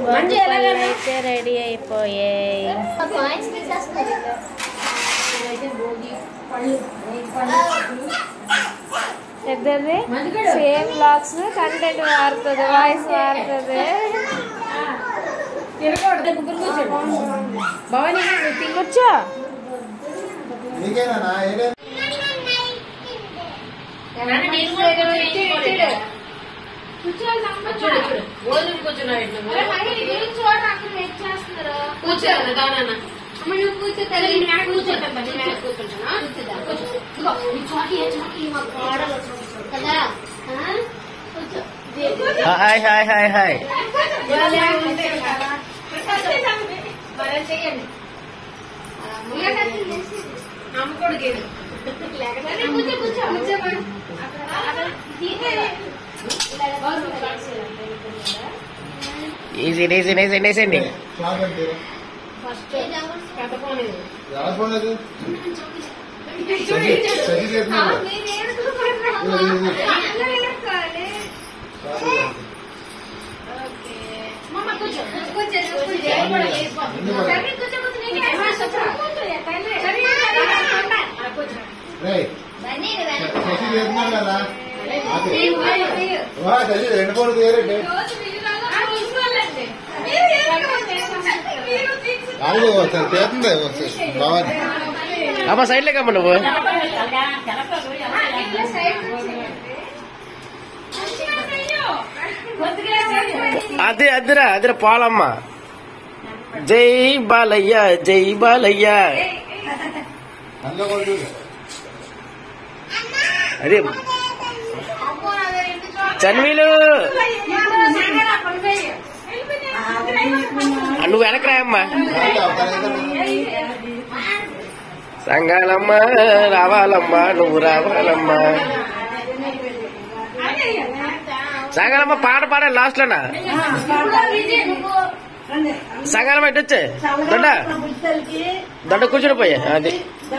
పళ్ళు అయితే రెడీ అయిపోయాయి కాయిన్స్ తీసేస్తున్నారు పెద్దది సేమ్ బ్లాగ్స్ కంటెంట్ మారుతుంది వాయిస్ మారుతుంది భవానీ కూర్చో నీకేనా ఏడే కదా hi hi hi hi easy easy easy easy class అంటే ఎలా ఫోన్ అది సజీ సజీ చేస్తున్నాడు రైట్ సజీ చేస్తున్నాడు కదా ఆకే. వా సజీ రెండు ఫోన్లు తీయరండి కాదు ఒకసారి చేస్తుంది ఒకసారి భవాని అమ్మ సైడ్ లేకమ్మ నువ్వు అదే అదిరా అదిరా పాలమ్మ జై బాలయ్య జై బాలయ్య అందులో కూడా చూడు అదే చన్వీలు నువ్వు వెనకరాయమ్మా రాలే, ఒకసారి అయితే సంగాలమ్మ రావాలమ్మా నువ్వు రావాలమ్మా సంగాలమ్మ పాట పాడాలి లాస్ట్ లోనా సంగాలమ్మ ఇటు వచ్చే దొడ్డ దొడ్డ కూర్చుని పోయా అది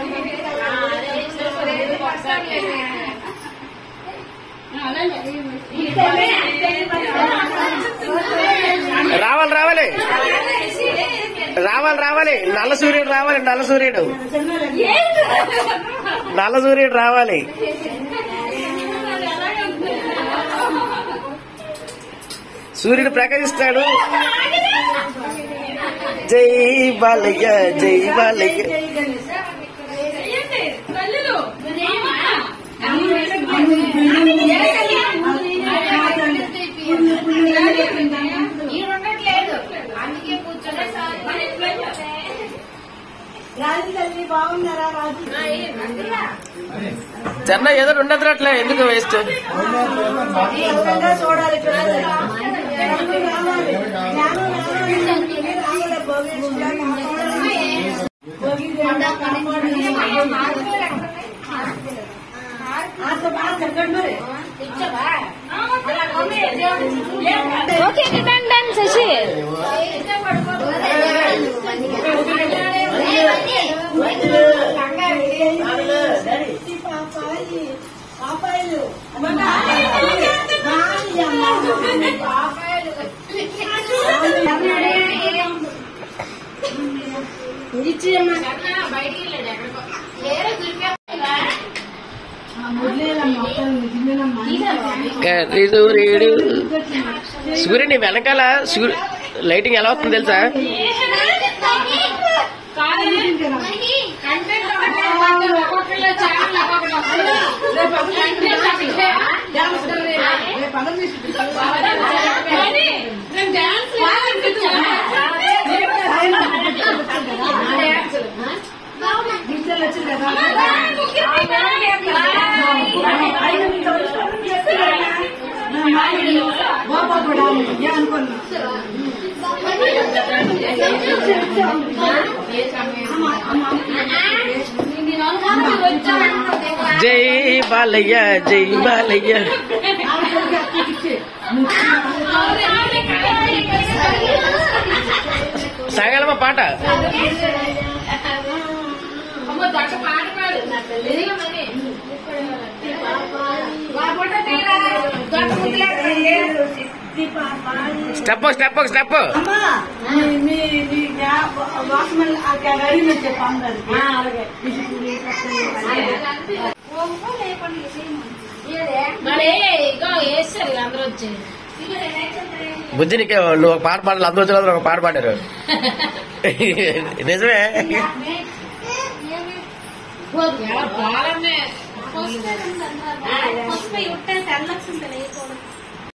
రావాలి రావాలి రావాలి రావాలి నల్ల సూర్యుడు రావాలి నల్ల సూర్యుడు నల్ల సూర్యుడు రావాలి సూర్యుడు ప్రకాశిస్తాడు జై బాలయ్య జై బాలయ్య చెన్న ఏదో ఉండదురట్లే ఎందుకు waste okay done done Sashi curry సూర్యుడు సూర్యుని వెనకాల సూర్యు లైటింగ్ ఎలా వస్తుంది తెలుసా జై బాలయ్య జై బాలయ్య సాగాలమ్మ పాట స్టెప్ స్టెప్ స్టెప్ అమ్మా మీ మీ మీ వాక్మన్ అడిగిన చెప్పు అందరికి అలాగే బుజ్జి నీకే నువ్వు ఒక పాట పాడాలి అందరూ వచ్చిన ఒక పాట పాడారు నిజమే